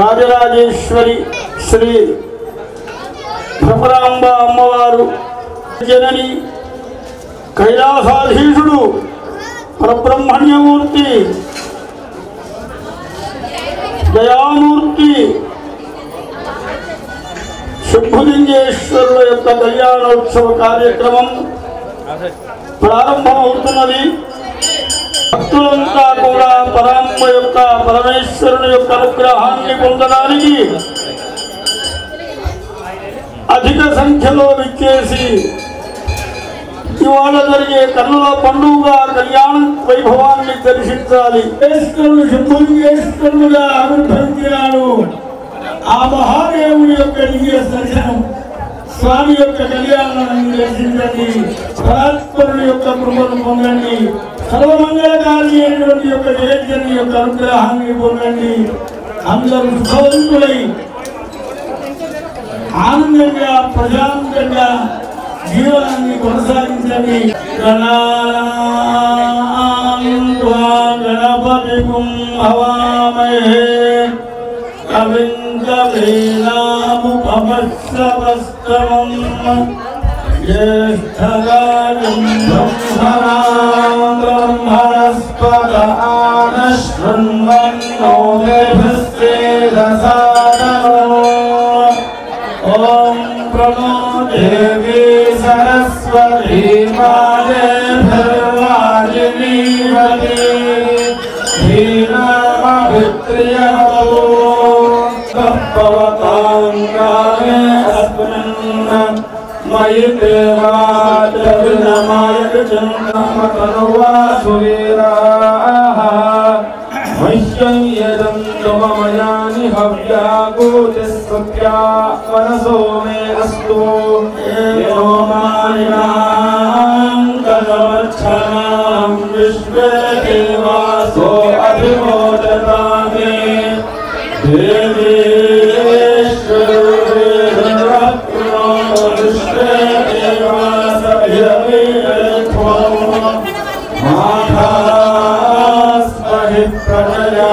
రాజరాజేశ్వరి శ్రీ భ్రమరాంబ అమ్మవారు జనని కైలాసాధీశుడు పరబ్రహ్మణ్యమూర్తి దయామూర్తి శుభలింగేశ్వరుల యొక్క కళ్యాణోత్సవ కార్యక్రమం ప్రారంభమవుతున్నది భక్తులంతా కూడా పరాంబ యొక్క పరమేశ్వరుని యొక్క అనుగ్రహాన్ని పొందడానికి అధిక సంఖ్యలో విచ్చేసి ఇవాళ జరిగే కన్నుల పండుగ కళ్యాణ వైభవాన్ని దర్శించాలి ఈశ్వరుడు శంభులింగేశ్వరుడుగా ఆవిర్భవించినాడు ఆ మహాదేవుని యొక్క దివ్య దర్శనం స్వామి యొక్క కళ్యాణాన్ని దర్శించండి పరాత్పరుని యొక్క కృపను పొందండి సర్వమంగళకారి అయినటువంటి యొక్క జగజ్జని యొక్క అనుగ్రహాన్ని పొందండి అందరూ సుఖవంతులై ఆనందంగా ప్రశాంతంగా జీవనాన్ని కొనసాగించండి గణపతి హవామహే కవిం కవీనాముపమస్తమం జ్యేష్ఠరాజం బ్రహ్మణాం బ్రహ్మణస్పద ఆనశృణ్వన్నో దేవస్వేదసాదనో ఓం ప్రణో దేవి సరస్వతి మాదే భర్వాజినీవతి ధీనామభిత్రియమో భవతాంగానే అస్మిన్ మయి దేవాచవినమాయ జన్మతనువా సువీరాः మహ్యం యదంతు మమయాని హవ్యాగోతిస్వత్యా మనసో మే అస్తు ఏనో మానినాం కలవచ్చనాం విశ్వే దేవాసో అభిమోదతా మే దేవి విశ్వే దేవాస ఇదమే మాధాస్మహి ప్రజయా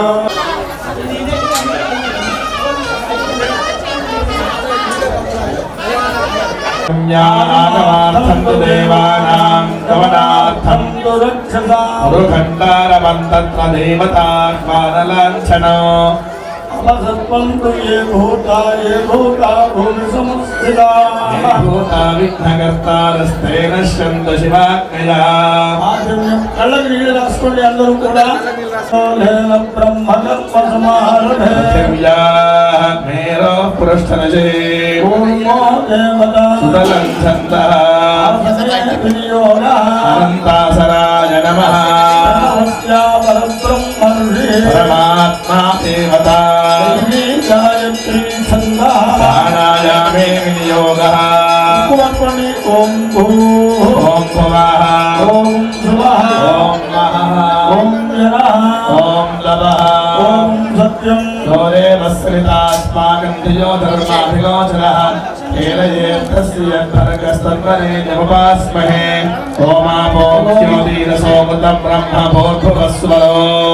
జ్ఞానాగమార్థం తు దేవానాం గమనార్థం మృఖండారమంతత్ర దేవతాత్మానలాంఛనో అమసత్వంతు ఏ భూతా ఏ భూతా భూమి సంస్థితా భూతా విఘ్నకర్తారస్తే నశ్యంత శివాజ్ఞయా ఆచమ్యం కళ్ళకి నీళ్ళు రాసుకోండి అందరూ కూడా బ్రహ్మకల్ప సమారభే పృథివ్యాః మేరో పృష్ఠనజే ఓమో దేవత సుతలం ఛందః వినియోగ అనంతాసరాయ నమః పరబ్రహ్మర్షి పరమాత్మా దేవత గాయత్రీ ఛంద ప్రాణాయామే వినియోగः పట్టుకోండి ఓం భూ ఓం భువః ఓం శుభః ఓం మహః ఓం జనః ఓం లవః ఓం సత్యం గౌరేవస్మితాస్మాకం ధియో ధర్మాభిలోచనः ఏలయేత్తస్య భరగస్తన్వనే జపపాస్మహే ఓమామోక్యోదీరసోమృతం బ్రహ్మ భోర్భువస్వరో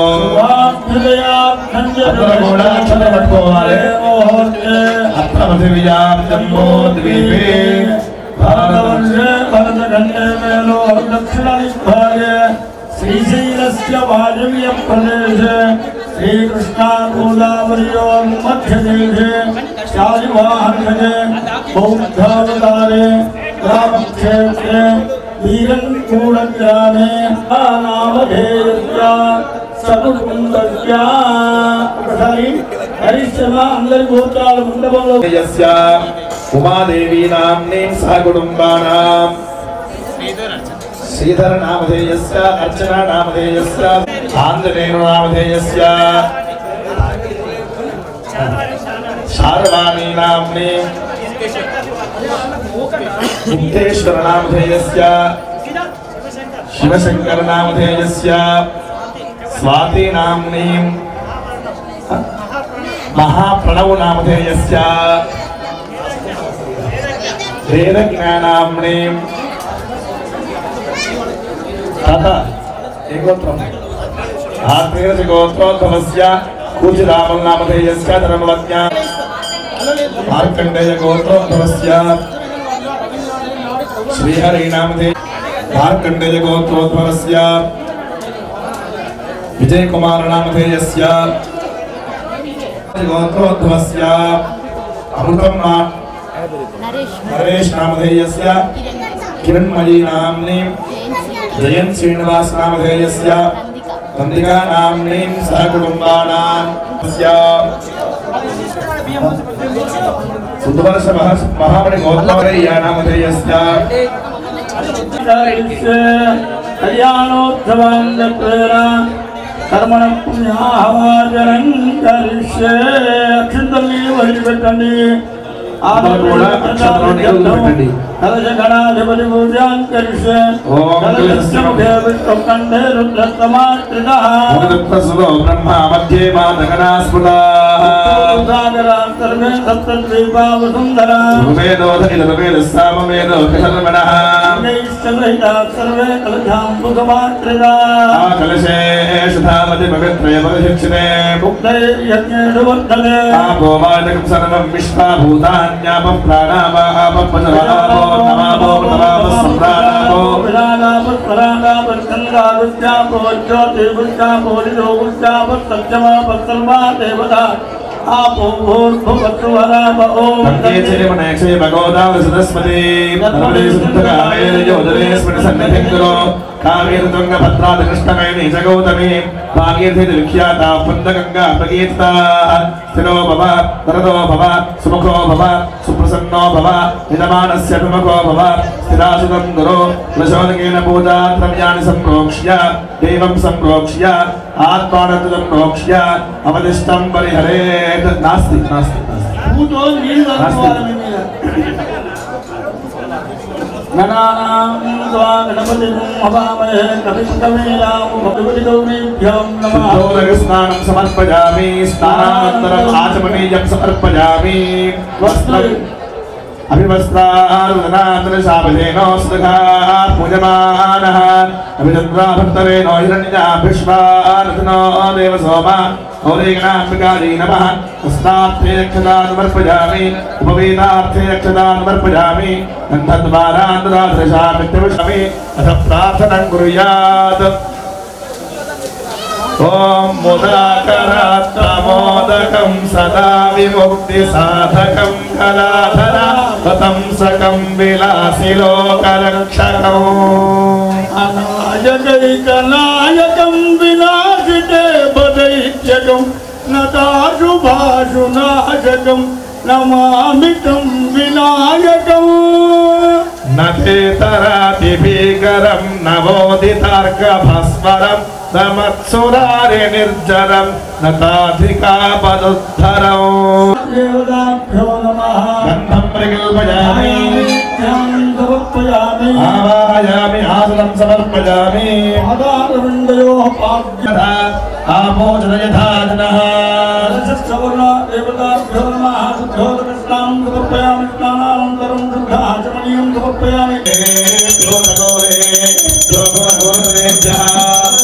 అందరూ కూడా అక్షత పట్టుకోవాలి. అత్ర పృథివ్యాం జంబో ద్వీపే భారతవర్షే భరతఖండే మేలో దక్షిణ దిగ్భాగే శ్రీశైలస్య వాయవ్య ప్రదేశే శ్రీకృష్ణా గోదావరియోర్మధ్యదేశే శాలివాహనగజే బౌద్ధావతారే రామక్షేత్రే వీరంకూడగ్రామే నామధేయస్య సకుటుంబస్య ఒకసారి హరిశ్చమ అందరి గోత్రాలు మండపంలో యస్య ఉమాదేవీ నామ్ని సహ కుటుంబానాం శ్రీధర నామధేయస్య అర్చన నామధేయస్య ఆంజనేయ నామధేయస్య శారవాణి నామ్ని ముక్తేశ్వర నామధేయస్య శివశంకర నామధేయస్య స్వాతి నామ్ని महाप्रणव नामधेयस्य वेदज्ञानाम्ने तथा एकोत्रम् आत्मीयस्य गोत्रोद्भवस्य कुचिरामन्नामधेयस्य धर्मवज्ञा मार्कण्डेय गोत्रोद्भवस्य श्रीहरिनामधे मार्कण्डेय गोत्रोद्भवस्य विजयकुमारनामधेयस्य गोत्रोद्भवस्य अमृतं मा నరేష్ नरेश नामधेयस्य किरण्मयी नाम्नि जयन् श्रीनिवास नामधेयस्य वन्दिका नाम्नीं सह कुटुम्बानां तस्य सुदवर्ष महामणि गोत्मवरय्या नामधेयस्य కళ్యాణోత్సవం కర్మణ పుణ్యాహవాచరం కలిష్యే అక్షంతల్ని వదిలిపెట్టండి అందరూ కూడా అక్షంతలను వదిలిపెట్టండి. కలశ గణాధిపతి పూజాన్ కలిష్యే ఓం కలశస్య ముఖే విష్ణు కంఠే రుద్రస్తమాశ్రిత मुनिदत्तसुतो ब्रह्मा मध्ये मातकना स्मृता సాగరాంతర్మే సప్తద్వీపా వసుంధరా ऋग्वेदोध इदुर्वेदः सामवेदो कथर्मणः సర్వే కలశాంబుధమాత్రిదా आकलशेषु धामति पवित्रे परिशिक्षिते ముక్తైర్యజ్ఞేషు వర్ధనే आपो वाचकं सर्वं विश्वा भूतान्यापं प्राणावापं पचरापो नमापो नमापः सम्राणापो तन्ये चेमनेक्षे भगवतां सरस्वती नर्मदे शुद्धकामेन योजने स्मृति सन्निधिं कुरु कामेन तुङ्गभद्रादिकृष्णमेनि च गौतमी भागीर्थिति विख्याता पुन्दगङ्गा प्रकीर्ता स्थिरो भव वरदो भव सुमुखो भव सुप्रसन्नो भव यजमानस्य प्रमुखो भव स्थिरासुतं गुरु प्रचोदकेन पूजाद्रव्याणि सम्प्रोक्ष्य देवं सम्प्रोक्ष्य आत्मानं सम्प्रोक्ष्य अवदिष्टं परिहरेत् नास्ति नास्ति नास्ति शुद्धोदकस्नानं समर्पयामि स्नानानन्तरम् आचमनीयं समर्पयामि वस्त्रम् अभिवस्त्रारुदनान्तरशापदेनो सुदघा पूजमानः अभिचन्द्राभर्तरेणो हिरण्याभिष्वारथनो देवसोमा औरेगणाम्बिकायै नमः हस्तार्थे यक्षदानुमर्पयामि उपवेदार्थे यक्षदानुमर्पयामि गन्धद्वारान्तराधरशामित्यविषमि अथ प्रार्थनं कुर्यात् ॐ मुदाकरात्मोदकं सदा विमुक्तिसाधकं कलाधरा पतंसकं विलासि लोकरक्षकम् నాయకైకనాయకం వినాశితే బదైత్యకం నదాశుభాషు నాశకం నమామితం వినాయకం न ते तराति भीकरं नवोदितार्कभस्वरं न मत्सुरारि निर्जरं न ताधिकापदुद्धरम् దేవతాభ్యో నమః गन्धं प्रकल्पयामि సమర్పయామి आवाहयामि आसनं समर्पयामि ఆధారవిందయో పాద్య यथा आमोचन यथा जनः సవర్ణ దేవతాభ్యో నమః శుద్ధోదకస్నాం సమర్పయామి స్నానానంతరం శుద్ధాచమనీయం సమర్పయామి क्रोधकोरे क्रोधकोरेभ्यः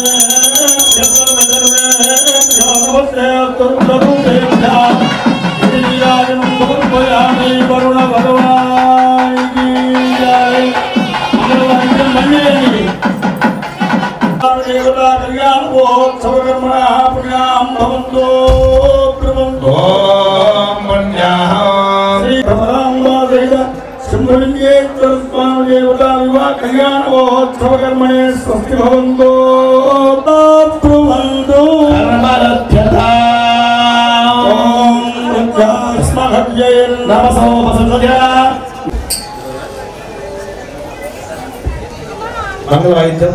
వరుణ భగవాన్ దేవతా కళ్యాణ మహోత్సవకర్మణ పుణ్యాం భవంతో బ్రవంతో ॐ मन्याः శ్రీ భ్రమరాంబాదేవ సింహలింగేశ్వర స్వామి దేవతా వివాహ కళ్యాణ మహోత్సవ కర్మణే స్వస్తి భవంతో బ్రువంతో कर्मरथ्यथा ఓం విద్యాస్మహవ్యై नमसो वसुजया మంగళవాయిద్యం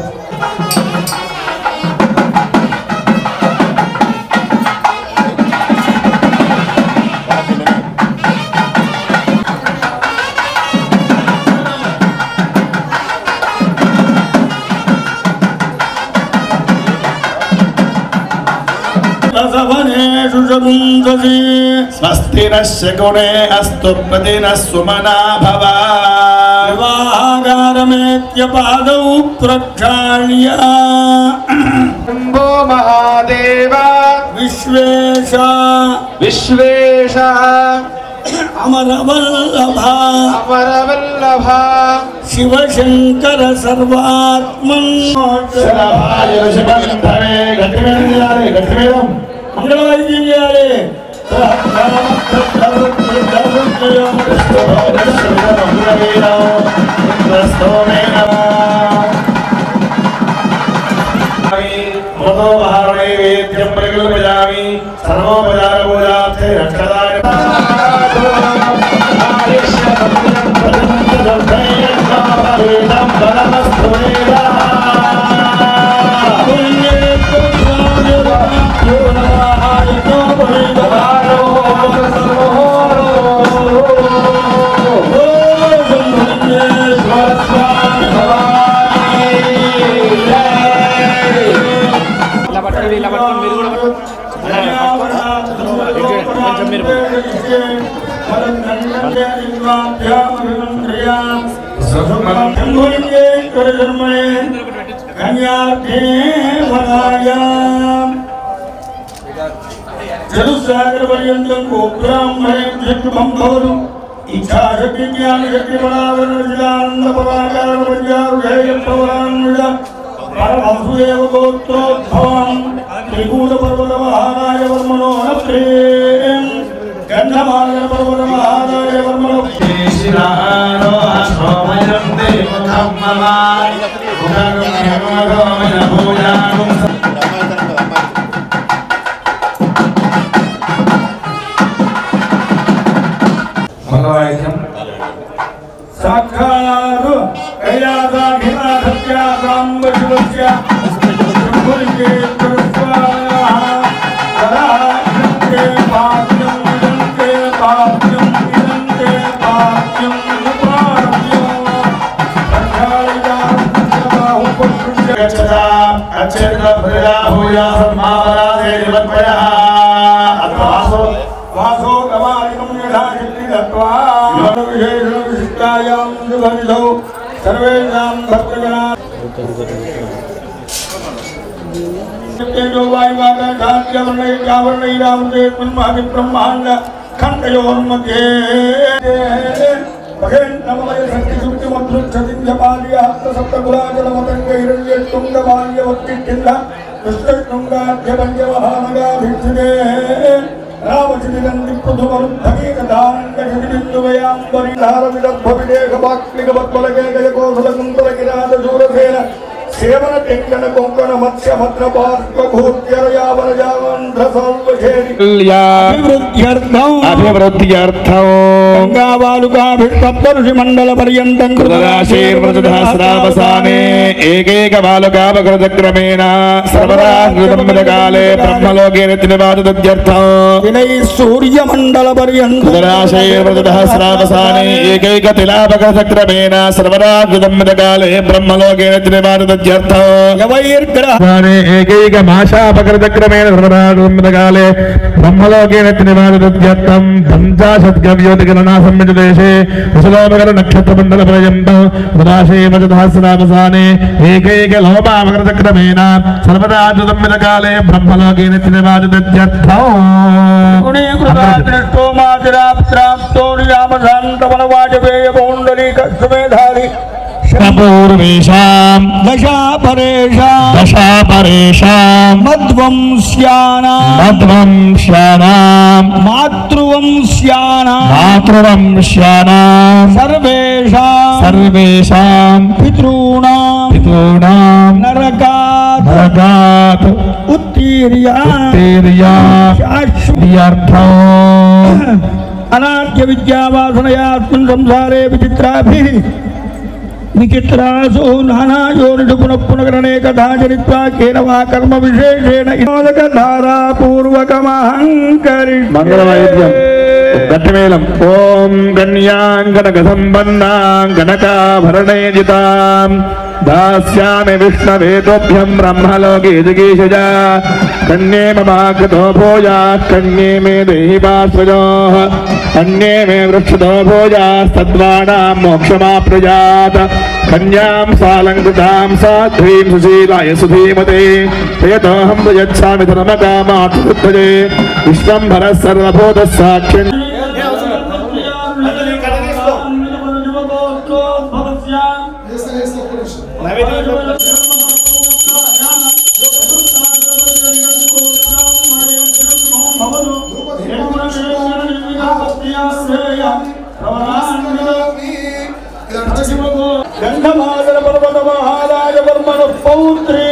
సవనేషు శకుందసి స్వస్తి నశ్యకునే అస్తు ప్రతిన సుమనా భవ వివాహాగారమేత్యపాదౌ ప్రక్షాళ్య శంభో మహాదేవ విశ్వేశ విశ్వేశ అమరవల్లభ అమరవల్లభ శివశంకర సర్వాత్మన్ శరభాయ శివంతరే గట్టిమేళం చేయాలి గట్టిమేళం మంగళవాద్యం చేయాలి నైవేద్యం ప్రకల్పయామి సర్వోపచార పూజార్థే రక్షదాయ ఇలా పట్టుకోండి ఇలా పట్టుకోండి మీరు కూడా కొంచెం మీరు చతుస్సాగర పర్యంతం గోబ్రాహ్మణే శుభం భవతు ఇచ్ఛాశక్తి జ్ఞాన శక్తి పరావరణ జిలానంద పరాకారణ పంజారుషేయ పవరాన్విడ పరమసుదేవ గోత్రోద్భవం త్రికూట పర్వత మహారాయ వర్మణో ప్రేం గంధమాల పర్వత మహారాయ వర్మణో మంగళవాయిద్యం సాక్షారు కైలాసాఖిలాసత్యాసాంబ శివస్య శంభులింగే స్వరస్వాహ సదా ఇదంతే పాద్యం ఇదంతే పాద్యం ఇదంతే పాద్యం ఉపాద్యం గచ్చతా అచ్చేత ప్రజా భూయా సన్మావరాదే నివత్వయః అత్వాసో వాసో గవాలికం యథా శక్తి దత్వా విశేష విశిష్టాయాం శుభనిధౌ సర్వేషాం భక్తజనా బ్రహ్మాండ ఖండయోర్मध्ये మహేంద్రమయ శక్తి శుద్ధి మధుక్షతింజపాల్య సప్తగులాజలమతంగ హిరణ్యతుంగమాల్య వక్కింద కృష్ణశృంగాధ్య పంచమహానగాభిక్షుడే రామచిరంది పృథువరుద్ధీకదానంగవిదేహవాక్లిగవత్మలకేకయకోసలకుంతలకిరాజశూరసేన సేవన టెంకణ కొంకణ మత్స్య భద్ర పార్శ్వభూత్యరయావరజావంధ్రసల్వశేరి అభివృద్ధ్యర్థం అభివృద్ధ్యర్థం గంగాబాలుకాభిస్తప్తఋషి మండల పర్యంతం కృతరాశీర్వృతసహస్రావసానే ఏకైక బాలుకాపకృతక్రమేణ సర్వరాకృతకాలే బ్రహ్మలోకే నివాదత్యర్థం వినై సూర్యమండల పర్యంతం కృతరాశీర్వృతసహస్రావసానే ఏకైక తిలాపకృతక్రమేణ సర్వరాకృతకాలే బ్రహ్మలోకే నివాదత్యర్థం యవైర్గ్రహ ఏకైక మాషాపకృతక్రమేణ సర్వరాకృతకాలే బ్రహ్మలోకే నివాదత్యర్థం పంచాశద్గవ్యోతిగణనా సంయుతదేశే కుశలోమకర నక్షత్ర మండల పర్యంతం సహస్రావసానే ఏకైక లోపామకృతక్రమేణ సర్వదాజుదమ్మిదకాలే బ్రహ్మలోకే నివాదత్యర్థం గుణీకృతాదృష్టో మాతిరాప్రాప్తో నియామశాంతమనవాజపేయ పౌండరీక సుమేధారి పూర్వేషాం దశా పరేషాం దశాపరేషాం మధ్వంస్యానాం మధ్వంశ్యానాం మాతృవంశ్యానాం మాతృవంశ్యానాం సర్వేషాం సర్వేషాం పితॄణాం పితॄణాం నరకాత్ నరకాత్ ఉత్తీర్య ఉత్తీర్య శాశ్వత అనాద్య విద్యావాసనయాస్మిన్ సంసారే విచిత్రాభిः విచిత్రాసు నానాయోనిషు పునః పునగరణే కథా చరిత్వా కేన వా కర్మ విశేషేణ ఇనోదక ధారా పూర్వకమహంకరి మంగళవాయిద్యం గట్టమేళం ఓం గణ్యాంగనక సంపన్నాం గణకాభరణేజితాం దాస్యామి విష్ణవేతోభ్యం బ్రహ్మలోకే జిగీషజ కన్యే మమాకృతో భోజా కన్యే మే దేహి పార్శ్వజో కన్యే మే వృక్షతో భోజాస్తద్వానాం మోక్షమాప్రజాత కన్యాం సాలంకృతాం సాధ్వీం సుశీలాయ సుధీమతే ప్రయతోహం ప్రయచ్చామి ధర్మకామార్థే విశ్వంభర సర్వభూత సాక్ష్యం గంధమాదర పర్వత మహారాజ వర్మణ పౌత్రే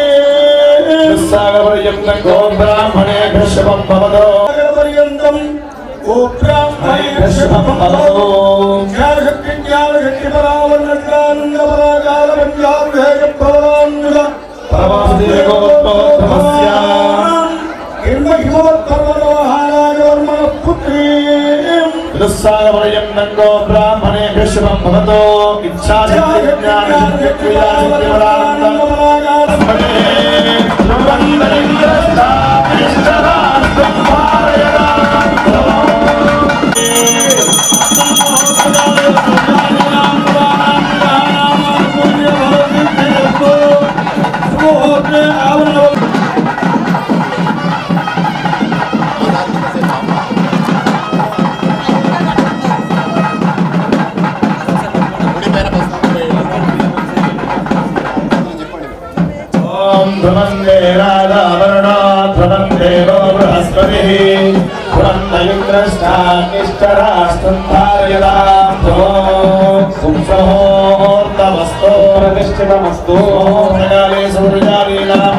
బ్రాహ్మణే శుభం భవదో పర్యంతం ఓ బ్రాహ్మణే శుభం భవతు. జ్ఞానశక్తి జ్ఞానశక్తి పరావన్నకానంద పరాకాల పంచాభేద ప్రవరాన్నుల పరమాదేవోత్తమస్య. హిమవత్పర్వత మహారాజ వర్మణ పుత్రీ దుస్సాగపర్యంతంగో బ్రాహ్మణే శుభం భవతో ఇచ్ఛాశక్తి జ్ఞానశక్తి క్రియాశక్తి పరానందం ఓం ధ్రువందే రాధావరుణో ధ్రువం దేవో బృహస్పతి పురందయుగ్రష్టానిష్టరాష్ట్రం ధారయదాంతో పుంసోర్తమస్తో ప్రతిష్ఠితమస్తు సకాలే సూర్యాదీనాం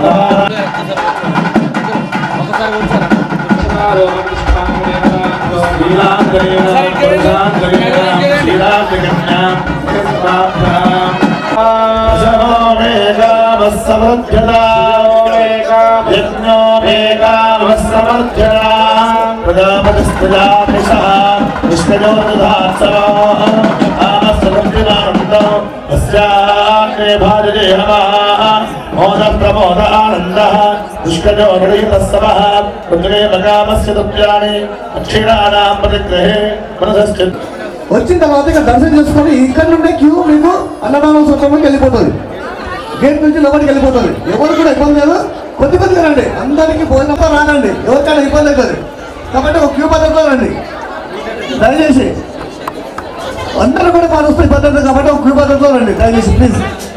ప్రమోద ఆనంద పుష్కజో హృదయతస్తవః రుద్రే మగామస్య దుర్యాణి అక్షీణానాం ప్రతిగ్రహే మనసశ్చ వచ్చిన తర్వాత ఇక దర్శనం చేసుకొని ఇక్కడ నుండే క్యూ మీకు అన్నదానం సత్రంలోకి వెళ్ళిపోతుంది గేట్ నుంచి లోపలికి వెళ్ళిపోతుంది ఎవరు కూడా ఇబ్బంది లేదు కొద్ది కొద్దిగా రండి అందరికీ భోజనంతో రానండి ఎవరికైనా ఇబ్బంది అవుతుంది కాబట్టి ఒక క్యూ పద్ధతిలో రండి దయచేసి అందరూ కూడా పాటిస్తే ఇబ్బంది అవుతుంది కాబట్టి ఒక క్యూ పద్ధతిలో రండి దయచేసి ప్లీజ్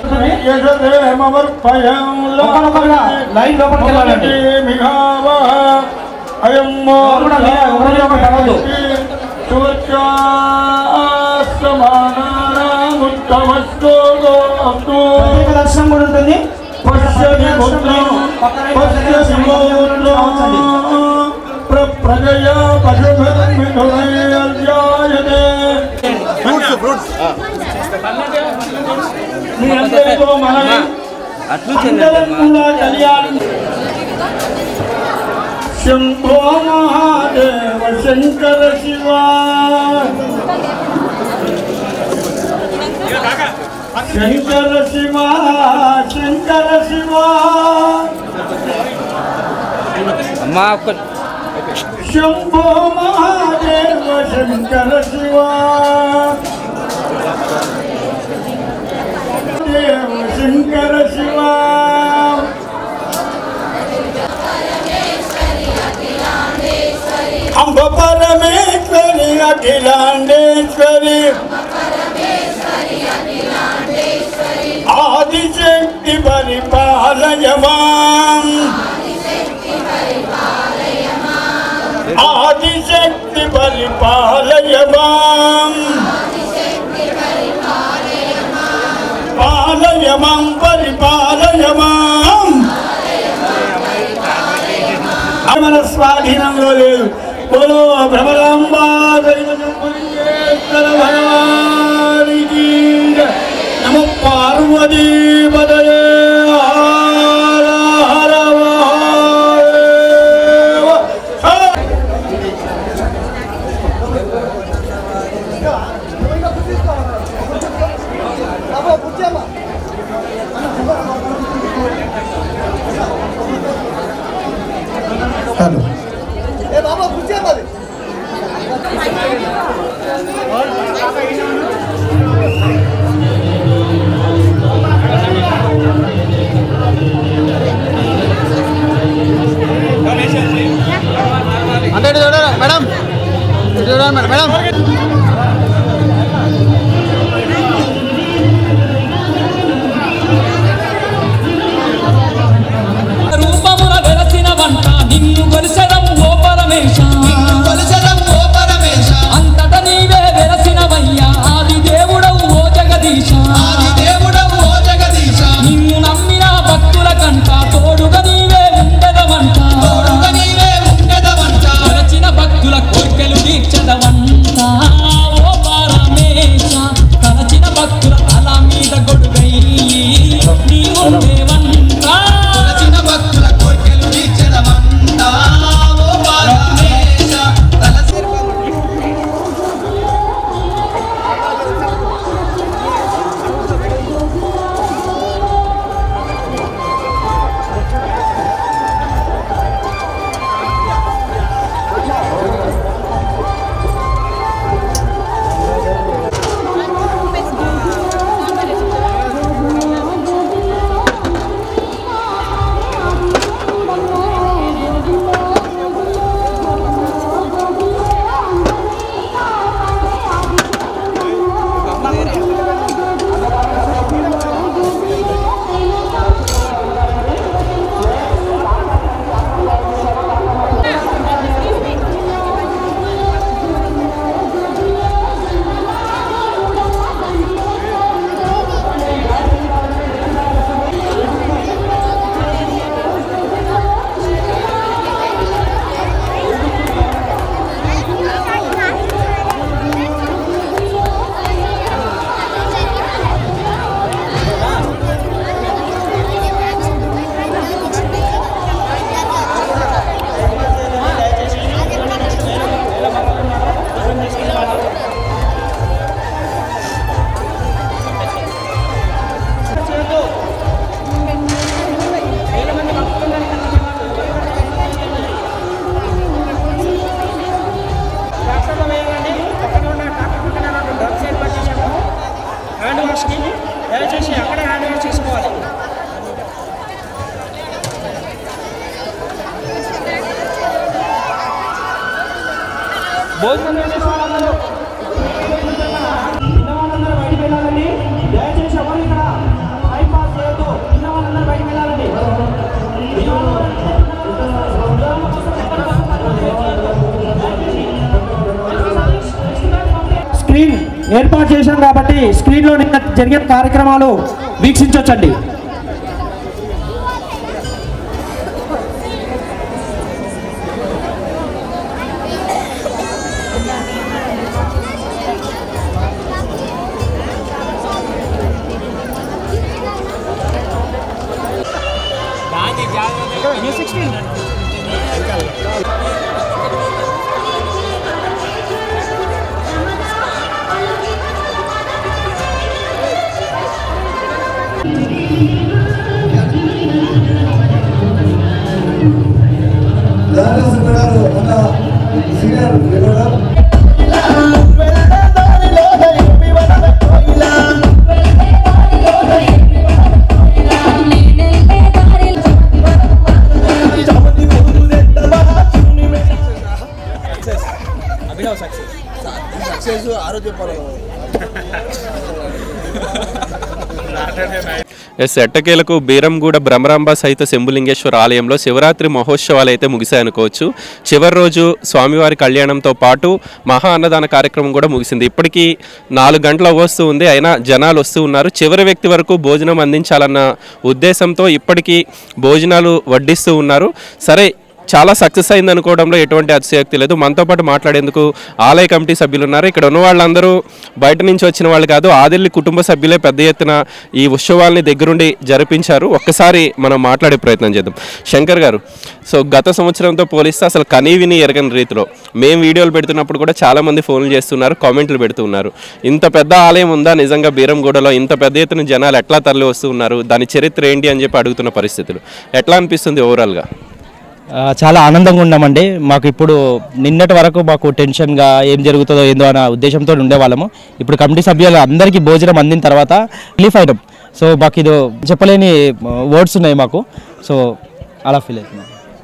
లైన్ లోపలికి వెళ్ళాలండి కూడా మీరే ఒకరి ఒకరు అవ్వద్దు. ప్రత్యేక దర్శనం కూడా ఉంటుంది ప్రజయా పశుభిర్మిథునైర్యాయతే మీ అందరితో మనవి అందరం కూడా కళ్యాణం శంభో మహాదేవ శంకర శివ శంకర శివ శంకర శివ అమ్మా ఒక్క శంభో మహాదేవ శంకర శివ దేవ శంకర శివ అంబ పరమేశ్వరి అఖిలాండేశ్వరి ఆదిశక్తి పరిపాలయమాం ఆదిశక్తి పరిపాలయమాం పాలయమాం పరిపాలయమాం మన స్వాధీనంలో లేదు బోలో భ్రమరాంబా దైవజంబులింగేశ్వర భగవానికి నమ పార్వతీ పదయే హర హర మహాదేవ హర. హలో ఏ బాబా కూర్చోమ్మా రూపమున వెలసిన వంట నిన్ను కొలిసెదం ఓ పరమేశ అంతట నీవే వెలసినవయ్యా ఆది దేవుడవు ఓ జగదీశ నిన్ను నమ్మిన భక్తుల కంట తోడుగా నీవే ఉండదవంట కొలచిన భక్తుల కోర్కెలు తీర్చదవంట ఓ పరమేశ తలచిన భక్తుల తల మీద గొడుగై నీవుండేవంట హ్యాండ్ వాష్కి దయచేసి అక్కడే హ్యాండ్ వాష్ చేసుకోవాలి భోజనం చేసే వాళ్ళందరూ తిన్న వాళ్ళందరూ బయటికి వెళ్ళాలండి దయచేసి ఎవరు ఇక్కడ టైం పాస్ చేయొద్దు తిన్న వాళ్ళందరూ బయటికి వెళ్ళాలండి తిన్న స్క్రీన్ ఏర్పాటు చేశాం కాబట్టి స్క్రీన్లో నిన్న జరిగిన కార్యక్రమాలు వీక్షించవచ్చండి దాని గారు మన సీనియర్ లీడర్ ఎస్ ఎట్టకేలకు బీరంగూడ భ్రమరాంబ సహిత శంభులింగేశ్వర ఆలయంలో శివరాత్రి మహోత్సవాలు అయితే ముగిశాయనుకోవచ్చు చివరి రోజు స్వామివారి కళ్యాణంతో పాటు మహా అన్నదాన కార్యక్రమం కూడా ముగిసింది ఇప్పటికీ నాలుగు గంటలు వస్తూ ఉంది అయినా జనాలు వస్తూ ఉన్నారు చివరి వ్యక్తి వరకు భోజనం అందించాలన్న ఉద్దేశంతో ఇప్పటికీ భోజనాలు వడ్డిస్తూ ఉన్నారు సరే చాలా సక్సెస్ అయింది అనుకోవడంలో ఎటువంటి అతిశయోక్తి లేదు మనతో పాటు మాట్లాడేందుకు ఆలయ కమిటీ సభ్యులు ఉన్నారు ఇక్కడ ఉన్న వాళ్ళందరూ బయట నుంచి వచ్చిన వాళ్ళు కాదు ఆదిల్లి కుటుంబ సభ్యులే పెద్ద ఎత్తున ఈ ఉత్సవాల్ని దగ్గరుండి జరిపించారు ఒక్కసారి మనం మాట్లాడే ప్రయత్నం చేద్దాం శంకర్ గారు సో గత సంవత్సరంతో పోలిస్తే అసలు కనీవిని ఎరగని రీతిలో మేము వీడియోలు పెడుతున్నప్పుడు కూడా చాలా మంది ఫోన్లు చేస్తున్నారు కామెంట్లు పెడుతున్నారు ఇంత పెద్ద ఆలయం ఉందా నిజంగా బీరంగూడలో ఇంత పెద్ద ఎత్తున జనాలు ఎట్లా తరలి వస్తూ ఉన్నారు దాని చరిత్ర ఏంటి అని చెప్పి అడుగుతున్న పరిస్థితులు ఎట్లా అనిపిస్తుంది ఓవరాల్గా ఆ, చాలా ఆనందంగా ఉన్నామండి మాకు ఇప్పుడు నిన్నటి వరకు మాకు టెన్షన్గా ఏం జరుగుతుందో ఏందో అన్న ఉద్దేశంతో ఉండేవాళ్ళము ఇప్పుడు కమిటీ సభ్యులు అందరికీ భోజనం అందిన తర్వాత రిలీఫ్ అయినాం సో మాకు ఇది చెప్పలేని వర్డ్స్ ఉన్నాయి మాకు సో అలా ఫీల్ అవుతున్నాం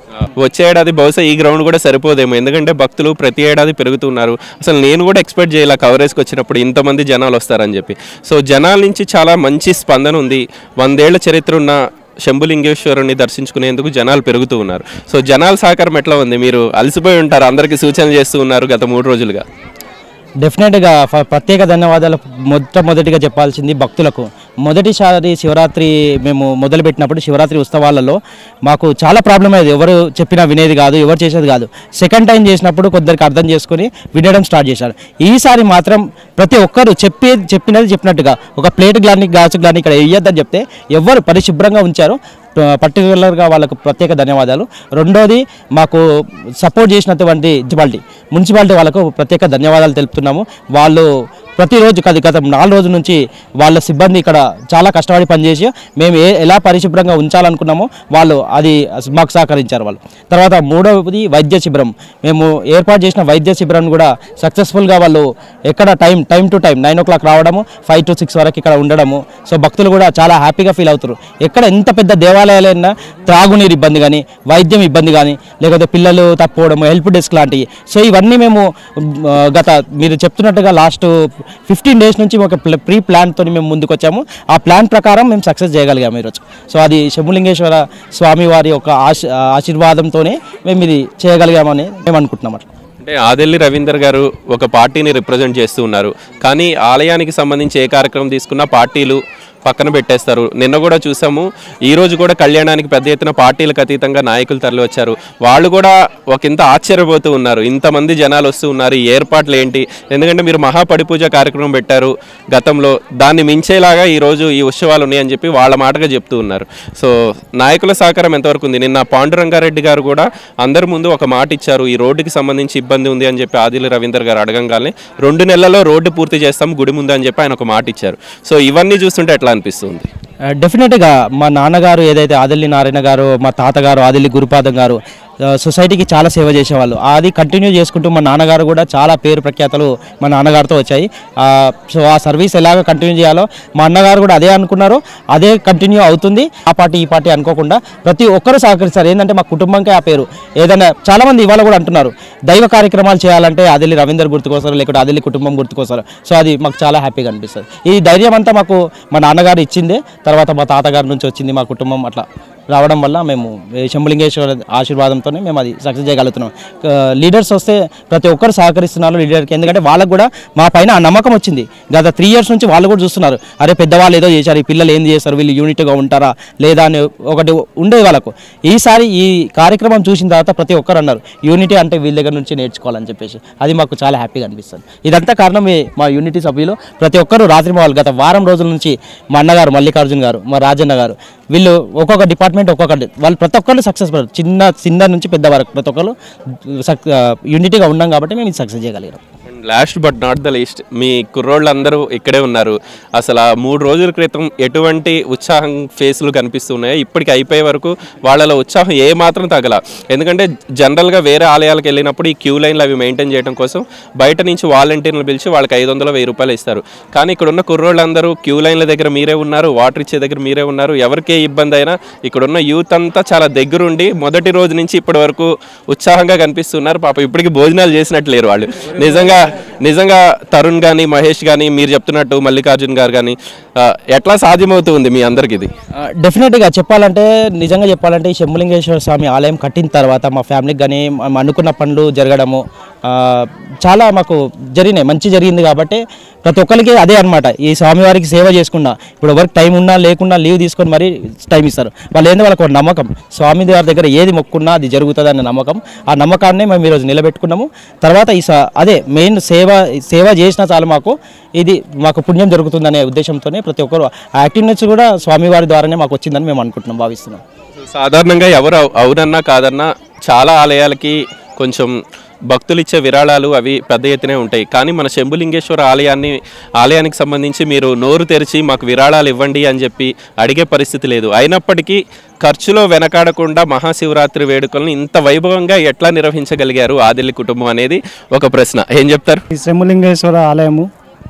వచ్చే ఏడాది బహుశా ఈ గ్రౌండ్ కూడా సరిపోదేమో ఎందుకంటే భక్తులు ప్రతి ఏడాది పెరుగుతున్నారు అసలు నేను కూడా ఎక్స్పెక్ట్ చేయాల కవరేజ్కి వచ్చినప్పుడు ఇంతమంది జనాలు వస్తారని చెప్పి సో జనాల నుంచి చాలా మంచి స్పందన ఉంది వందేళ్ల చరిత్ర ఉన్న శంభులింగేశ్వరుని దర్శించుకునేందుకు జనాలు పెరుగుతూ ఉన్నారు సో జనాల సహకారం ఎట్లా ఉంది మీరు అలసిపోయి ఉంటారు అందరికీ సూచనలు చేస్తూ ఉన్నారు గత మూడు రోజులుగా డెఫినెట్గా ఫ- ప్రత్యేక ధన్యవాదాలు మొట్టమొదటిగా చెప్పాల్సింది భక్తులకు మొదటిసారి శివరాత్రి మేము మొదలుపెట్టినప్పుడు శివరాత్రి ఉత్సవాలలో మాకు చాలా ప్రాబ్లం అయ్యేది ఎవరు చెప్పినా వినేది కాదు ఎవరు చేసేది కాదు సెకండ్ టైం చేసినప్పుడు కొందరికి అర్థం చేసుకుని వినడం స్టార్ట్ చేశారు ఈసారి మాత్రం ప్రతి ఒక్కరు చెప్పేది చెప్పినది చెప్పినట్టుగా ఒక ప్లేట్ గ్లాని గ్లాసు గ్లాని ఇక్కడ వేయొద్దని చెప్తే ఎవరు పరిశుభ్రంగా ఉంచారు పర్టికులర్గా వాళ్ళకు ప్రత్యేక ధన్యవాదాలు రెండోది మాకు సపోర్ట్ చేసినటువంటి మున్సిపాలిటీ మున్సిపాలిటీ వాళ్ళకు ప్రత్యేక ధన్యవాదాలు తెలుపుతున్నాము వాళ్ళు ప్రతిరోజు గత గత నాలుగు రోజుల నుంచి వాళ్ళ సిబ్బంది ఇక్కడ చాలా కష్టపడి పనిచేసి మేము ఏ ఎలా పరిశుభ్రంగా ఉంచాలనుకున్నామో వాళ్ళు అది మాకు సహకరించారు వాళ్ళు తర్వాత మూడవది వైద్య శిబిరం మేము ఏర్పాటు చేసిన వైద్య శిబిరం కూడా సక్సెస్ఫుల్గా వాళ్ళు ఎక్కడ time time to time nine o'clock రావడము ఫైవ్ టు సిక్స్ వరకు ఇక్కడ ఉండడము సో భక్తులు కూడా చాలా హ్యాపీగా ఫీల్ అవుతారు ఎక్కడ ఎంత పెద్ద దేవాలయాలైనా త్రాగునీరు ఇబ్బంది కానీ వైద్యం ఇబ్బంది కానీ లేకపోతే పిల్లలు తప్పుకోవడము హెల్ప్ డెస్క్ లాంటివి సో ఇవన్నీ మేము ఆ, గత మీరు చెప్తున్నట్టుగా లాస్ట్ ఫిఫ్టీన్ డేస్ నుంచి ఒక ప్రీ ప్లాన్తో మేము ముందుకు వచ్చాము ఆ ప్లాన్ ప్రకారం మేము సక్సెస్ చేయగలిగాము ఈరోజు సో అది శంభులింగేశ్వర స్వామి వారి యొక్క ఆశ ఆశీర్వాదంతోనే మేము ఇది చేయగలిగామని మేము అనుకుంటున్నాం అట్లా అంటే ఆదెల్లి రవీందర్ గారు ఒక పార్టీని రిప్రజెంట్ చేస్తూ ఉన్నారు కానీ ఆలయానికి సంబంధించి ఏ కార్యక్రమం తీసుకున్నా పార్టీలు పక్కన పెట్టేస్తారు నిన్న కూడా చూసాము ఈ రోజు కూడా కళ్యాణానికి పెద్ద ఎత్తున పార్టీలకు అతీతంగా నాయకులు తరలి వచ్చారు వాళ్ళు కూడా ఒక ఇంత ఆశ్చర్యపోతూ ఉన్నారు ఇంతమంది జనాలు వస్తూ ఉన్నారు ఈ ఏర్పాట్లు ఏంటి ఎందుకంటే మీరు మహాపడి పూజ కార్యక్రమం పెట్టారు గతంలో దాన్ని మించేలాగా ఈ రోజు ఈ ఉత్సవాలు ఉన్నాయని చెప్పి వాళ్ళ మాటగా చెప్తూ ఉన్నారు సో నాయకుల సహకారం ఎంతవరకు ఉంది నిన్న పాండురంగారెడ్డి గారు కూడా అందరి ముందు ఒక మాట ఇచ్చారు ఈ రోడ్డుకి సంబంధించి ఇబ్బంది ఉంది అని చెప్పి ఆదిలి రవీందర్ గారు అడగంగానే రెండు నెలల్లో రోడ్డు పూర్తి చేస్తాం గుడి ముందు అని చెప్పి ఆయన ఒక మాట ఇచ్చారు సో ఇవన్నీ చూస్తుంటే ఎట్లా అనిపిస్తుంది డెఫినెట్గా మా నాన్నగారు ఏదైతే ఆదిల్లి నారాయణ గారు మా తాతగారు ఆదిల్లి గురుపాదం గారు ఆ, సొసైటీకి చాలా సేవ చేసేవాళ్ళు అది కంటిన్యూ చేసుకుంటూ మా నాన్నగారు కూడా చాలా పేరు ప్రఖ్యాతలు మా నాన్నగారితో వచ్చాయి ఆ, సో ఆ సర్వీస్ ఎలాగ కంటిన్యూ చేయాలో మా అన్నగారు కూడా అదే అనుకున్నారు అదే కంటిన్యూ అవుతుంది ఆ పార్టీ ఈ పార్టీ అనుకోకుండా ప్రతి ఒక్కరు సహకరిస్తారు ఏంటంటే మా కుటుంబంకే ఆ పేరు ఏదైనా చాలా మంది ఇవాళ కూడా అంటున్నారు దైవ కార్యక్రమాలు చేయాలంటే అదిలి రవీందర్ గుర్తుకొస్తారు లేకుంటే అదిలి కుటుంబం గుర్తుకొస్తారు సో అది మాకు చాలా హ్యాపీగా అనిపిస్తుంది ఈ ధైర్యం అంతా మాకు మా నాన్నగారు ఇచ్చిందే తర్వాత మా తాతగారి నుంచి వచ్చింది మా కుటుంబం అట్లా రావడం వల్ల మేము ఈ శంభులింగేశ్వర ఆశీర్వాదంతోనే మేము అది సక్సెస్ చేయగలుగుతున్నాం ఆ, లీడర్స్ వస్తే ప్రతి ఒక్కరు సహకరిస్తున్నారు లీడర్కి ఎందుకంటే వాళ్ళకు కూడా మా పైన ఆ నమ్మకం వచ్చింది గత త్రీ ఇయర్స్ నుంచి వాళ్ళు కూడా చూస్తున్నారు అరే పెద్దవాళ్ళు ఏదో చేశారు ఈ పిల్లలు ఏం చేస్తారు వీళ్ళు యూనిట్గా ఉంటారా లేదా అని ఒకటి ఉండేది వాళ్ళకు ఈసారి ఈ కార్యక్రమం చూసిన తర్వాత ప్రతి ఒక్కరు అన్నారు యూనిటీ అంటే వీళ్ళ దగ్గర నుంచి నేర్చుకోవాలని చెప్పేసి అది మాకు చాలా హ్యాపీగా అనిపిస్తుంది ఇదంతా కారణం ఈ మా యూనిటీ సభ్యులు ప్రతి ఒక్కరు రాత్రి వాళ్ళు గత వారం రోజుల నుంచి మా అన్నగారు మల్లికార్జున్ గారు మా రాజన్న గారు వీళ్ళు ఒక్కొక్క డిపార్ట్మెంట్ ఒక్కొక్కటి వాళ్ళు ప్రతి ఒక్కరు సక్సెస్ పడారు చిన్న చిన్న నుంచి పెద్ద వరకు ప్రతి ఒక్కరు సక్ యూనిటీగా ఉన్నాం కాబట్టి మేము ఇది సక్సెస్ చేయగలిగాం and last but not the least మీ కుర్రోళ్ళందరూ ఇక్కడే ఉన్నారు అసలు ఆ మూడు రోజుల క్రితం ఎటువంటి ఉత్సాహం ఫేస్లు కనిపిస్తున్నాయో ఇప్పటికి అయిపోయే వరకు వాళ్ళలో ఉత్సాహం ఏ మాత్రం తగల ఎందుకంటే జనరల్గా వేరే ఆలయాలకు వెళ్ళినప్పుడు ఈ క్యూ లైన్లు అవి మెయింటైన్ చేయడం కోసం బయట నుంచి వాలంటీర్లు పిలిచి వాళ్ళకి ఐదు వందల వెయ్యి రూపాయలు ఇస్తారు కానీ ఇక్కడ ఉన్న కుర్రోళ్ళందరూ క్యూ లైన్ల దగ్గర మీరే ఉన్నారు వాటర్ ఇచ్చే దగ్గర మీరే ఉన్నారు ఎవరికే ఇబ్బంది అయినా ఇక్కడ ఉన్న యూత్ అంతా చాలా దగ్గరుండి మొదటి రోజు నుంచి ఇప్పటి వరకు ఉత్సాహంగా కనిపిస్తున్నారు పాప ఇప్పటికి భోజనాలు చేసినట్టు లేరు వాళ్ళు నిజంగా నిజంగా తరుణ్ కానీ మహేష్ కానీ మీరు చెప్తున్నట్టు మల్లికార్జున్ గారు కానీ ఆ, ఎట్లా సాధ్యమవుతుంది మీ అందరికి ఇది ఆ, డెఫినెట్గా చెప్పాలంటే నిజంగా చెప్పాలంటే ఈ శంభులింగేశ్వర స్వామి ఆలయం కట్టిన తర్వాత మా ఫ్యామిలీకి కానీ మేము అనుకున్న పనులు జరగడము ఆ, చాలా మాకు జరిగినాయి మంచి జరిగింది కాబట్టి ప్రతి ఒక్కరికి అదే అనమాట ఈ స్వామివారికి సేవ చేసుకున్నా ఇప్పుడు ఎవరికి టైం ఉన్నా లేకున్నా లీవ్ తీసుకొని మరీ టైం ఇస్తారు వాళ్ళు ఏంది వాళ్ళకి ఒక నమ్మకం స్వామి వారి దగ్గర ఏది మొక్కున్నా అది జరుగుతుంది అనే నమ్మకం ఆ నమ్మకాన్ని మేము ఈరోజు నిలబెట్టుకున్నాము తర్వాత ఈ స- అదే మెయిన్ సేవ సేవ చేసినా చాలు మాకు ఇది మాకు పుణ్యం జరుగుతుందనే ఉద్దేశంతోనే ప్రతి ఒక్కరు ఆ యాక్టివ్నెస్ కూడా స్వామివారి ద్వారానే మాకు వచ్చిందని మేము అనుకుంటున్నాం భావిస్తున్నాం సాధారణంగా ఎవరు అవు- అవునన్నా కాదన్నా చాలా ఆలయాలకి కొంచెం భక్తులు ఇచ్చే విరాళాలు అవి పెద్ద ఎత్తునే ఉంటాయి కానీ మన శంభులింగేశ్వర ఆలయాన్ని ఆలయానికి సంబంధించి మీరు నోరు తెరిచి మాకు విరాళాలు ఇవ్వండి అని చెప్పి అడిగే పరిస్థితి లేదు అయినప్పటికీ ఖర్చులో వెనకాడకుండా మహాశివరాత్రి వేడుకలను ఇంత వైభవంగా ఎట్లా నిర్వహించగలిగారు ఆదిల్లి కుటుంబం అనేది ఒక ప్రశ్న ఏం చెప్తారు ఈ శ్రీములింగేశ్వర ఆలయము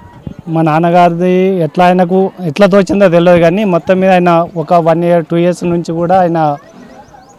మా నాన్నగారిది ఎట్లా ఆయనకు ఎట్లా తోచిందో తెలియదు కానీ మొత్తం మీద ఆయన ఒక వన్ ఇయర్ టూ ఇయర్స్ నుంచి కూడా ఆయన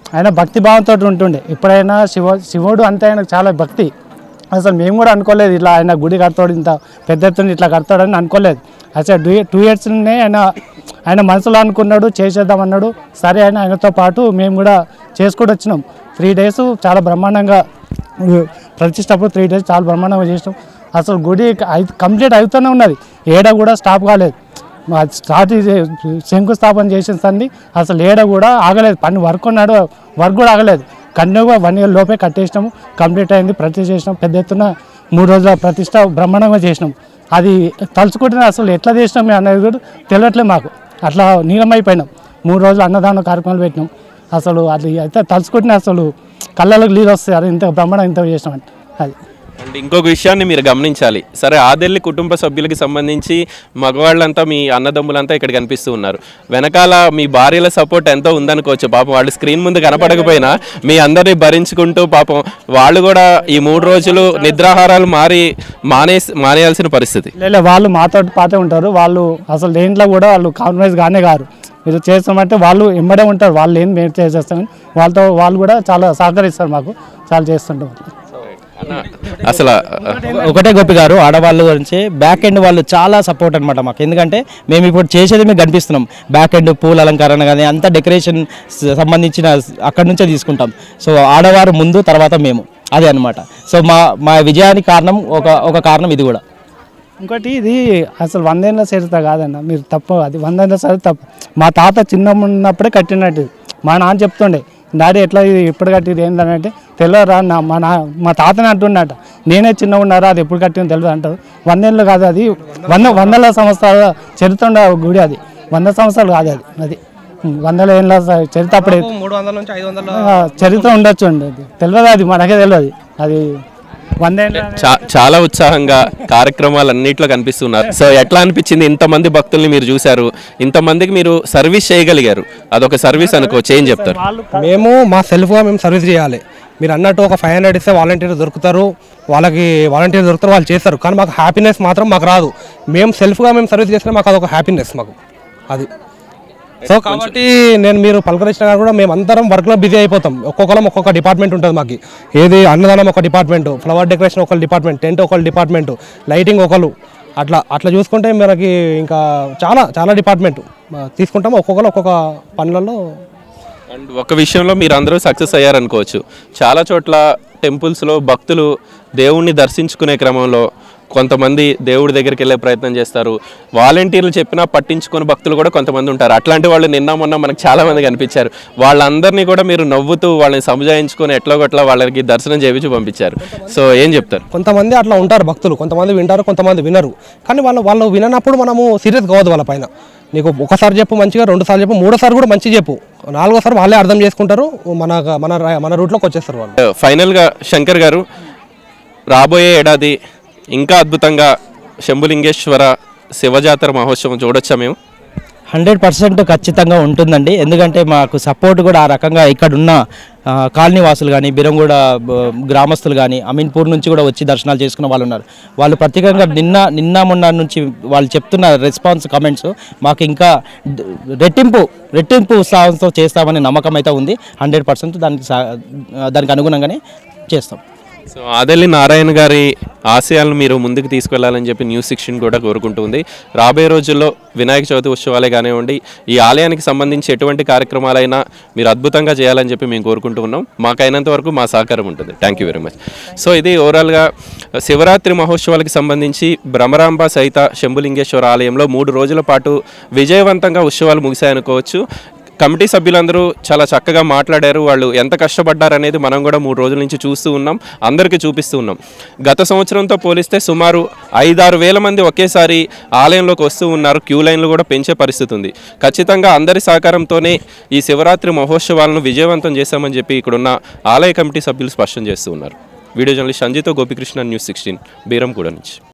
ఆయన భక్తి భావంతో ఉంటుండే ఎప్పుడైనా శివ శివుడు అంతే ఆయనకు చాలా భక్తి అసలు మేము కూడా అనుకోలేదు ఇట్లా ఆయన గుడి కడతాడు ఇంత పెద్ద ఎత్తున ఇట్లా కడతాడని అనుకోలేదు అసలు టూ టూ ఇయర్స్నే ఆయన ఆయన మనసులో అనుకున్నాడు చేసేద్దాం అన్నాడు సరే ఆయన ఆయనతో పాటు మేము కూడా చేసుకుంటూ వచ్చినాం త్రీ డేస్ చాలా బ్రహ్మాండంగా ప్రతిష్టప్పుడు త్రీ డేస్ చాలా బ్రహ్మాండంగా చేసినాం అసలు గుడి అయి- కంప్లీట్ అవుతూనే ఉన్నది ఏడ కూడా స్టాప్ కాలేదు మా స్టార్ట్ చే- శంకుస్థాపన చేసిన సంది అసలు ఏడ కూడా ఆగలేదు పని వర్క్ ఉన్నాడు వర్క్ కూడా ఆగలేదు కన్నుగా వన్ ఇయర్ లోపే కట్టేసినాము కంప్లీట్ అయింది ప్రతిష్ట చేసినాం పెద్ద ఎత్తున మూడు రోజుల ప్రతిష్ట బ్రహ్మాండంగా చేసినాం అది తలుచుకుంటే అసలు ఎట్లా చేసినాం మేము అనేది కూడా తెలియట్లేదు మాకు అట్లా నీలమైపోయినాం మూడు రోజులు అన్నదాన కార్యక్రమాలు పెట్టినాం అసలు అది అయితే తలుచుకుంటే అసలు కళ్ళలోకి నీళ్ళు వస్తాయి అది ఇంత బ్రహ్మాండంగా ఇంత చేసినాం అది అండ్ ఇంకొక విషయాన్ని మీరు గమనించాలి సరే ఆదెల్లి కుటుంబ సభ్యులకి సంబంధించి మగవాళ్ళంతా మీ అన్నదమ్ములంతా ఇక్కడ కనిపిస్తూ ఉన్నారు వెనకాల మీ భార్యల సపోర్ట్ ఎంతో ఉందనుకోవచ్చు పాపం వాళ్ళు స్క్రీన్ ముందు కనపడకపోయినా మీ అందరినీ భరించుకుంటూ పాపం వాళ్ళు కూడా ఈ మూడు రోజులు నిద్రాహారాలు మారి మానేసి మానేయాల్సిన పరిస్థితి లేదు వాళ్ళు మాతో పాటే ఉంటారు వాళ్ళు అసలు దేంట్లో కూడా వాళ్ళు కాంప్రమైజ్ గానే కారు మీరు చేస్తామంటే వాళ్ళు ఎమ్మడే ఉంటారు వాళ్ళు ఏం మేము చేసేస్తామని వాళ్ళతో వాళ్ళు కూడా చాలా సహకరిస్తారు మాకు చాలా చేస్తుంటాం అన్న, అసలు ఒకటే గోపి గారు ఆడవాళ్ళ గురించి బ్యాక్ ఎండ్ వాళ్ళు చాలా సపోర్ట్ అనమాట మాకు ఎందుకంటే మేము ఇప్పుడు చేసేది మీకు కనిపిస్తున్నాం బ్యాక్ ఎండ్ పూల అలంకరణ కానీ అంత డెకరేషన్ సంబంధించిన అక్కడి నుంచే తీసుకుంటాం సో ఆడవారు ముందు తర్వాత మేము అదే అన్నమాట సో మా మా విజయానికి కారణం ఒక ఒక కారణం ఇది కూడా ఇంకోటి ఇది అసలు వందేళ్ళ చరిత్ర కాదన్న మీరు తప్పు అది వందేళ్ళ చరిత్ర తప్పు మా తాత చిన్న ఉన్నప్పుడే కట్టినట్టు ఇది. మా నాన్న చెప్తుండే డాడీ ఎట్లా ఇది ఎప్పుడు కట్టింది ఏంటంటే తెలియరా నా మా నా మా తాతనే అంటున్నట నేనే చిన్న ఉన్నారా అది ఎప్పుడు కట్టిందో తెలియదు అంటారు వందేళ్ళు కాదు అది వంద వందల సంవత్సరాల చరిత్ర ఉండే గుడి అది వంద సంవత్సరాలు కాదు అది అది ఉం, వందల ఏళ్ళ స- చరిత్ర అప్పుడే మూడు వందల నుంచి ఐదు వందల ఆ, చరిత్ర ఉండొచ్చు అండి అది తెలియదు అది మనకే తెలియదు అది వందేళ్ళ చా చాలా ఉత్సాహంగా కార్యక్రమాలన్నింటిలో కనిపిస్తున్నారు సో ఎట్లా అనిపించింది ఇంతమంది భక్తుల్ని మీరు చూశారు ఇంతమందికి మీరు సర్వీస్ చేయగలిగారు అదొక సర్వీస్ అనుకోవచ్చు ఏం చెప్తారు మేము మా సెల్ఫ్గా మేము సర్వీస్ చేయాలి మీరు అన్నట్టు ఒక ఫైవ్ హండ్రెడ్ ఇస్తే వాలంటీర్ దొరుకుతారు వాళ్ళకి వాలంటీర్ దొరుకుతారు వాళ్ళు చేస్తారు కానీ మాకు హ్యాపీనెస్ మాత్రం మాకు రాదు మేము సెల్ఫ్గా మేము సర్వీస్ చేసినా మాకు అదొక హ్యాపీనెస్ మాకు అది సో కాబట్టి నేను మీరు పలకరించిన గారు కూడా మేము అందరం వర్క్లో బిజీ అయిపోతాం ఒక్కొక్కరం ఒక్కొక్క డిపార్ట్మెంట్ ఉంటుంది మాకు ఏది అన్నదానం ఒక డిపార్ట్మెంట్ ఫ్లవర్ డెకరేషన్ ఒక డిపార్ట్మెంట్ టెంట్ ఒక డిపార్ట్మెంట్ లైటింగ్ ఒకరు అట్లా అట్లా చూసుకుంటే మనకి ఇంకా చాలా చాలా డిపార్ట్మెంట్ తీసుకుంటాం ఒక్కొక్కరు ఒక్కొక్క పనులలో అండ్ ఒక విషయంలో మీరు అందరూ సక్సెస్ అయ్యారనుకోవచ్చు చాలా చోట్ల టెంపుల్స్లో భక్తులు దేవుణ్ణి దర్శించుకునే క్రమంలో కొంతమంది దేవుడి దగ్గరికి వెళ్ళే ప్రయత్నం చేస్తారు వాలంటీర్లు చెప్పినా పట్టించుకునే భక్తులు కూడా కొంతమంది ఉంటారు అట్లాంటి వాళ్ళు నిన్న మొన్న మనకు చాలా మంది కనిపించారు వాళ్ళందరినీ కూడా మీరు నవ్వుతూ వాళ్ళని సమజాయించుకొని ఎట్లా గట్లా వాళ్ళకి దర్శనం చేయించి పంపించారు సో ఏం చెప్తారు కొంతమంది అట్లా ఉంటారు భక్తులు కొంతమంది వింటారు కొంతమంది వినరు కానీ వాళ్ళు వాళ్ళు విననప్పుడు మనము సీరియస్ కావద్దు వాళ్ళ పైన నీకు ఒకసారి చెప్పు మంచిగా రెండు సార్లు చెప్పు మూడోసారి కూడా మంచిగా చెప్పు నాలుగోసారి వాళ్ళే అర్థం చేసుకుంటారు మన మన మన రూట్లోకి వచ్చేస్తారు వాళ్ళు ఫైనల్గా శంకర్ గారు రాబోయే ఏడాది ఇంకా అద్భుతంగా శంభులింగేశ్వర శివజాతర మహోత్సవం చూడొచ్చా మేము హండ్రెడ్ పర్సెంట్ ఖచ్చితంగా ఉంటుందండి ఎందుకంటే మాకు సపోర్ట్ కూడా ఆ రకంగా ఇక్కడ ఉన్న ఆ, కాలనీ వాసులు కానీ బిరంగూడ బ- గ్రామస్తులు కానీ అమీన్పూర్ నుంచి కూడా వచ్చి దర్శనాలు చేసుకున్న వాళ్ళు ఉన్నారు వాళ్ళు ప్రత్యేకంగా నిన్న నిన్న మొన్న నుంచి వాళ్ళు చెప్తున్న రెస్పాన్స్ కమెంట్స్ మాకు ఇంకా డ- రెట్టింపు రెట్టింపు ఉత్సాహంతో చేస్తామనే నమ్మకం అయితే ఉంది హండ్రెడ్ పర్సెంట్ దానికి సా- దానికి అనుగుణంగానే చేస్తాం సో ఆదల్లి నారాయణ గారి ఆశయాలను మీరు ముందుకు తీసుకెళ్లాలని చెప్పి న్యూస్ సిక్స్టీన్ కూడా కోరుకుంటుంది రాబోయే రోజుల్లో వినాయక చవితి ఉత్సవాలే కానివ్వండి ఈ ఆలయానికి సంబంధించి ఎటువంటి కార్యక్రమాలైనా మీరు అద్భుతంగా చేయాలని చెప్పి మేము కోరుకుంటూ ఉన్నాం మాకైనంత వరకు మా సహకారం ఉంటుంది thank you very much so ఇది ఓవరాల్గా శివరాత్రి మహోత్సవాలకు సంబంధించి భ్రమరాంబ సహిత శంభులింగేశ్వర ఆలయంలో మూడు రోజుల పాటు విజయవంతంగా ఉత్సవాలు ముగిశాయనుకోవచ్చు కమిటీ సభ్యులందరూ చాలా చక్కగా మాట్లాడారు వాళ్ళు ఎంత కష్టపడ్డారనేది మనం కూడా మూడు రోజుల నుంచి చూస్తూ ఉన్నాం అందరికీ చూపిస్తూ ఉన్నాం గత సంవత్సరంతో పోలిస్తే సుమారు ఐదారు వేల మంది ఒకేసారి ఆలయంలోకి వస్తూ ఉన్నారు క్యూ లైన్లు కూడా పెంచే పరిస్థితి ఉంది ఖచ్చితంగా అందరి సహకారంతోనే ఈ శివరాత్రి మహోత్సవాలను విజయవంతం చేశామని చెప్పి ఇక్కడున్న ఆలయ కమిటీ సభ్యులు స్పష్టం చేస్తూ ఉన్నారు వీడియో జర్నలిస్ట్ సంజితో గోపికృష్ణ న్యూస్ సిక్స్టీన్ బీరంగూడ నుంచి